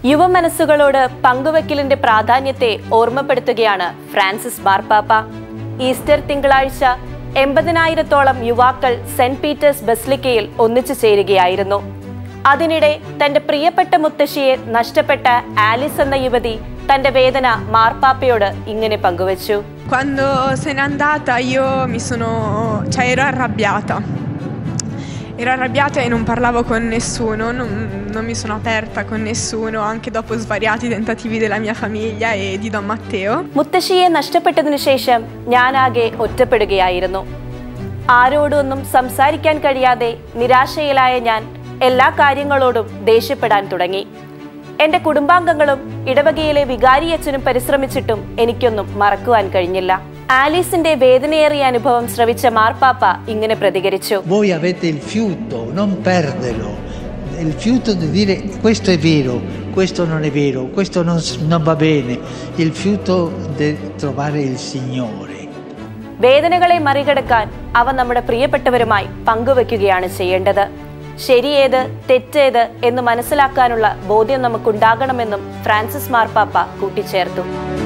യുവമനസ്സുകളോട് പങ്കുവെക്കലിന്റെ പ്രാധാന്യത്തെ ഓർമ്മപ്പെടുത്തുകയാണ് ഫ്രാൻസിസ് മാർപ്പാപ്പ ഈസ്റ്റർ തിങ്കളാഴ്ച എൺപതിനായിരത്തോളം യുവാക്കൾ സെന്റ് പീറ്റേഴ്സ് ബസ്ലിക്കയിൽ ഒന്നിച്ചു ചേരുകയായിരുന്നു അതിനിടെ തന്റെ പ്രിയപ്പെട്ട മുത്തശ്ശിയെ നഷ്ടപ്പെട്ട ആലിസ് എന്ന യുവതി തന്റെ വേദന മാർപ്പാപ്പയോട് ഇങ്ങനെ പങ്കുവച്ചു Quando se n'è andata io mi sono... cioè ero arrabbiata. Ero arrabbiata e non parlavo con nessuno, non, non mi sono aperta con nessuno, anche dopo svariati tentativi della mia famiglia e di Don Matteo. മുത്തശ്ശിയെ നഷ്ടപ്പെട്ടതിനു ശേഷം ഞാനാകെ ഒറ്റപ്പെടുകയായിരുന്നു ആരോടൊന്നും സംസാരിക്കാൻ കഴിയാതെ നിരാശയിലായ ഞാൻ എല്ലാ കാര്യങ്ങളോടും ദേഷ്യപ്പെടാൻ തുടങ്ങി എന്റെ കുടുംബാംഗങ്ങളും ഇടവകയിലെ വികാരിയച്ഛനും പരിശ്രമിച്ചിട്ടും എനിക്കൊന്നും മറക്കുവാൻ കഴിഞ്ഞില്ല ആലീസിന്റെ വേദനയേറിയ അനുഭവം ശ്രവിച്ച മാർപ്പാപ്പ ഇങ്ങനെ പ്രതികരിച്ചു Voi avete il fiuto, non perderlo. Il fiuto di dire questo è vero, questo non è vero, questo non, s- non va bene. Il fiuto di trovare il Signore. വേദനകളെ മറികടക്കാൻ അവ നമ്മുടെ പ്രിയപ്പെട്ടവരുമായി പങ്കുവെക്കുകയാണ് ചെയ്യേണ്ടത് ശരിയേത് തെറ്റേത് എന്ന് മനസ്സിലാക്കാനുള്ള ബോധ്യം നമുക്കുണ്ടാകണമെന്നും ഫ്രാൻസിസ് മാർപ്പാപ്പ കൂട്ടിച്ചേർത്തു